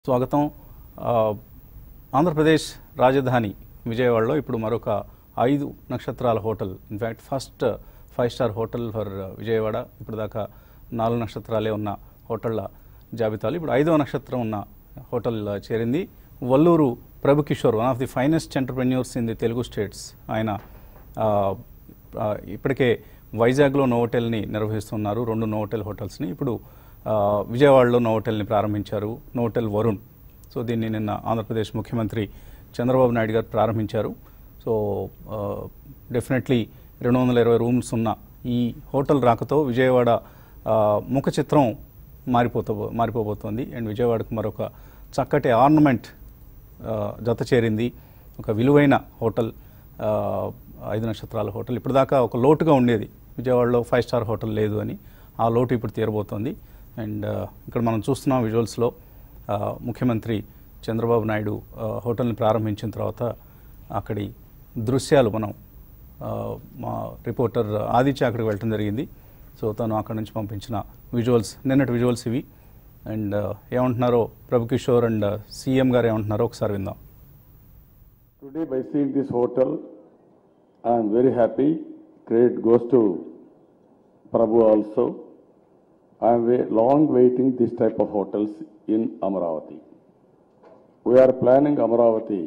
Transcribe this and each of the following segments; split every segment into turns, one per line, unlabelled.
స్వాగతం ఆ, ఆంధ్రప్రదేశ్ రాజధాని విజయవాడలో ఇప్పుడు మరొక ఐదు నక్షత్రాల hotel in fact first five star hotel for Vijayawada ఇప్పుడు దాకా నాలుగు నక్షత్రాలే ఉన్న హోటళ్ల జాబితాలు ఇప్పుడు ఐదవ నక్షత్రం ఉన్న హోటల్ చేరింది Valluru Prabhu Kishore one of the finest entrepreneurs in the Telugu states ఆయన ఆ, ఆ, ఇప్పటికే వైజాగ్లో నోవోటెల్ని నిర్వహిస్తున్నారు రెండు నోవోటెల్ హోటల్స్ని ఇప్పుడు ఆ, విజయవాడలో నోవోటెల్ని ప్రారంభించారు నోవోటెల్ వరుణ్ సో దీన్ని నిన్న ఆంధ్రప్రదేశ్ ముఖ్యమంత్రి చంద్రబాబు నాయుడు గారు ప్రారంభించారు సో డెఫినెట్లీ రెండు వందల ఇరవై రూమ్స్ ఉన్న ఈ హోటల్ రాకతో విజయవాడ ఆ, ముఖ చిత్రం మారిపోతూ మారిపోబోతోంది అండ్ విజయవాడకు మరొక చక్కటి ఆర్నమెంట్ ఆ, జత చేరింది ఒక విలువైన హోటల్ ఆ, ఐదు నక్షత్రాల హోటల్ ఇప్పటిదాకా ఒక లోటుగా ఉండేది విజయవాడలో ఫైవ్ స్టార్ హోటల్ లేదు అని ఆ లోటు ఇప్పుడు తీరబోతోంది అండ్ ఆ, ఇక్కడ మనం చూస్తున్నాం విజువల్స్లో ఆ, ముఖ్యమంత్రి చంద్రబాబు నాయుడు ఆ, హోటల్ని ప్రారంభించిన తర్వాత అక్కడి దృశ్యాలు మనం ఆ, మా రిపోర్టర్ ఆదిత్య అక్కడికి వెళ్ళటం జరిగింది సో తను అక్కడి నుంచి పంపించిన విజువల్స్ నిన్నటి విజువల్స్ ఇవి అండ్ ఏమంటున్నారో ప్రభుకిషోర్ అండ్ సీఎం గారు ఏమంటున్నారో ఒకసారి విందాం
Today, by seeing this hotel, I am very happy. Credit goes to Prabhu also. I am wai- long waiting this type of hotels in Amaravati. We are planning Amaravati,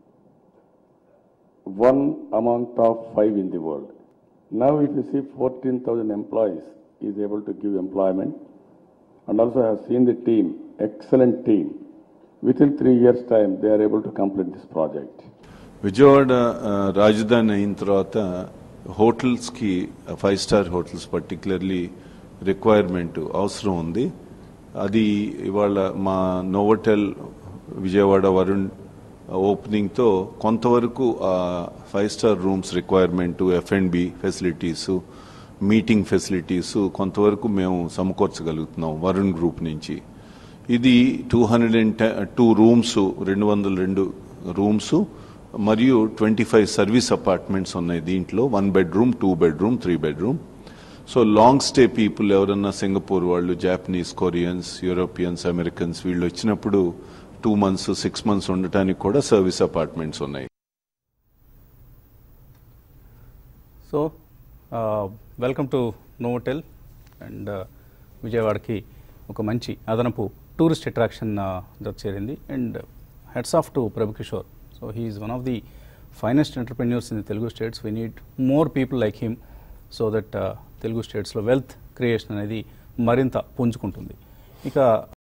one among top five in the world. Now, if you see 14,000 employees is able to give employment, and also I have seen the team, excellent team. Within three years' time, they are able to complete this project.
Vijayawada ఆ, రాజధాని అయిన తర్వాత హోటల్స్కి five star hotels particularly requirement అవసరం ఉంది అది ఇవాళ మా నోవోటెల్ విజయవాడ వరుణ్ ఓపెనింగ్తో కొంతవరకు five star rooms requirement F and B facilities meeting facilities కొంతవరకు మేము సమకూర్చగలుగుతున్నాం వరుణ్ గ్రూప్ నుంచి ఇది two hundred and two rooms రెండు వందల రెండు రూమ్స్ మరియు ట్వంటీ ఫైవ్ సర్వీస్ అపార్ట్మెంట్స్ ఉన్నాయి దీంట్లో one bedroom two bedroom three bedroom so long stay people ఎవరన్నా సింగపూర్ వాళ్ళు జాపనీస్ కొరియన్స్ యూరోపియన్స్ అమెరికన్స్ వీళ్ళు వచ్చినప్పుడు టూ మంత్స్ సిక్స్ మంత్స్ ఉండటానికి కూడా సర్వీస్ అపార్ట్మెంట్స్ ఉన్నాయి
so welcome to Novotel and విజయవాడకి ఒక మంచి అదనపు టూరిస్ట్ అట్రాక్షన్ జత చేరింది and hats off to Prabhu Kishore so he's one of the finest entrepreneurs in the Telugu states we need more people like him so that Telugu స్టేట్స్లో wealth creation అనేది మరింత పుంజుకుంటుంది ఇక